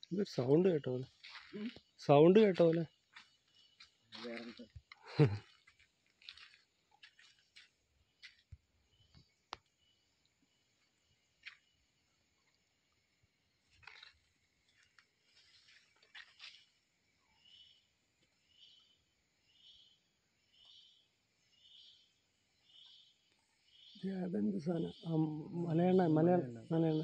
ഇതൊരു സൗണ്ട് കേട്ടോ പോലെ സൗണ്ട് കേട്ടോ പോലെ ഇത് അതെന്ത് സാധനം ആ മലയെണ്ണ മലയെണ്ണ മലയെണ്ണ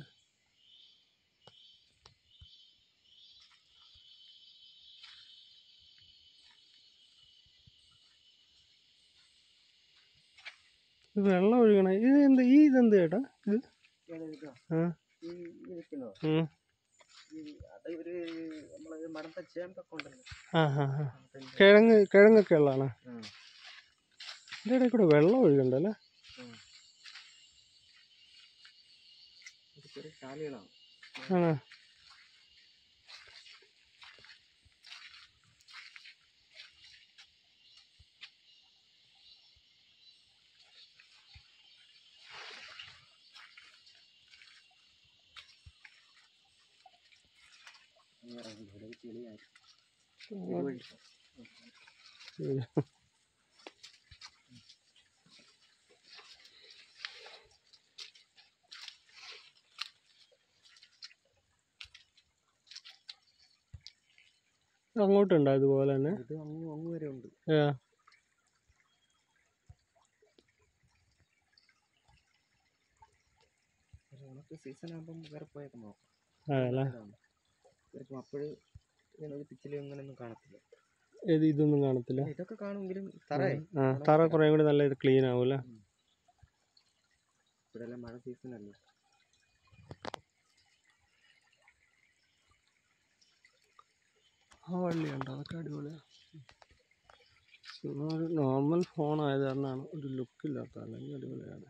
ഇത് വെള്ളം ഒഴുകണ ഇത് എന്ത് ഈ ഇതെന്ത് ചേട്ടാ ഇത് ആ ഈ ഇരിക്കുന്നോ ഉം. ഈ അത് ഒരു നമ്മള് മടത്ത ചേമ്പൊക്കെ ഉണ്ടല്ലോ ആ ആ ആ കിഴങ്ങ് കിഴങ്ങൊക്കെ ഉള്ളതാണ് ഉം. ഇതിൻ്റെ ഇടയിൽ കൂടെ വെള്ളം ഒഴുകണ്ടല്ലേ ഇത് ചെറിയ ശാലികളാണ് ആണോ ഇവിടെ ചെളിയായി ശരി. അങ്ങോട്ടുണ്ടോ ഇതുപോലെ തന്നെ ഇത് അങ്ങ് അങ്ങ് വരെ ഉണ്ട് ആ പക്ഷെ ഉണക്ക് സീസൺ ആകുമ്പം വേറെ പോയൊക്കെ നോക്കാം അതല്ലേ ചിലപ്പോൾ അപ്പോഴ് ഇങ്ങനെ ഒരു പിച്ചിലും അങ്ങനെയൊന്നും കാണത്തില്ല ഇത് ഇതൊന്നും കാണത്തില്ല ഇതൊക്കെ കാണുമെങ്കിലും തറയെ ആ തറ കുറേ കൂടി നല്ല ഇത് ക്ലീൻ ആവൂല്ലേ ഇവിടെ എല്ലാം മഴ സീസൺ അല്ലേ ആ വള്ളിയുണ്ട് അതൊക്കെ അടിപൊളിയാണ് ഒരു നോർമൽ ഫോൺ ആയത് കാരണമാണ് ഒരു ലുക്കില്ലാത്ത അല്ലെങ്കിൽ അടിപൊളിയാണ്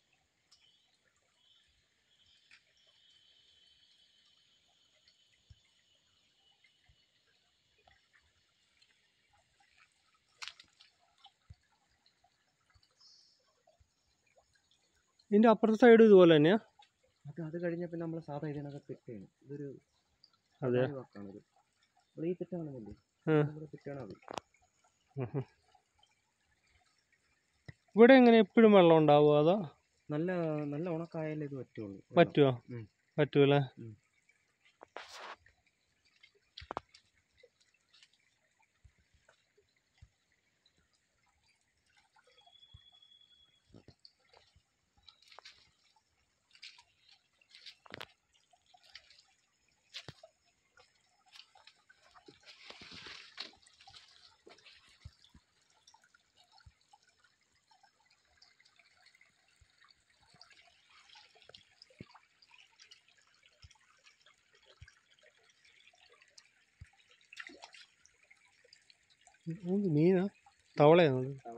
ഇതിൻ്റെ അപ്പുറത്തെ സൈഡ് ഇതുപോലെ തന്നെയാ അത് അത് കഴിഞ്ഞാൽ പിന്നെ നമ്മൾ സാധാ ഇതിനൊക്കെ തെറ്റാണ് ഇതൊരു അതെ സഫാരി വാക്കാണിത് നമ്മൾ ഈ തെറ്റാണെന്നില്ലേ ആ. നമ്മുടെ തെറ്റാണ് അത് ഇവിടെ എങ്ങനെ എപ്പോഴും വെള്ളം ഉണ്ടാവുമോ അതോ നല്ല നല്ല ഉണക്കായാലേ ഇത് പറ്റുള്ളൂ വെള്ളം. പറ്റുമോ ഉം. പറ്റൂലേ ഉം. ഇത് മീനാ തവളയാണോ അത്?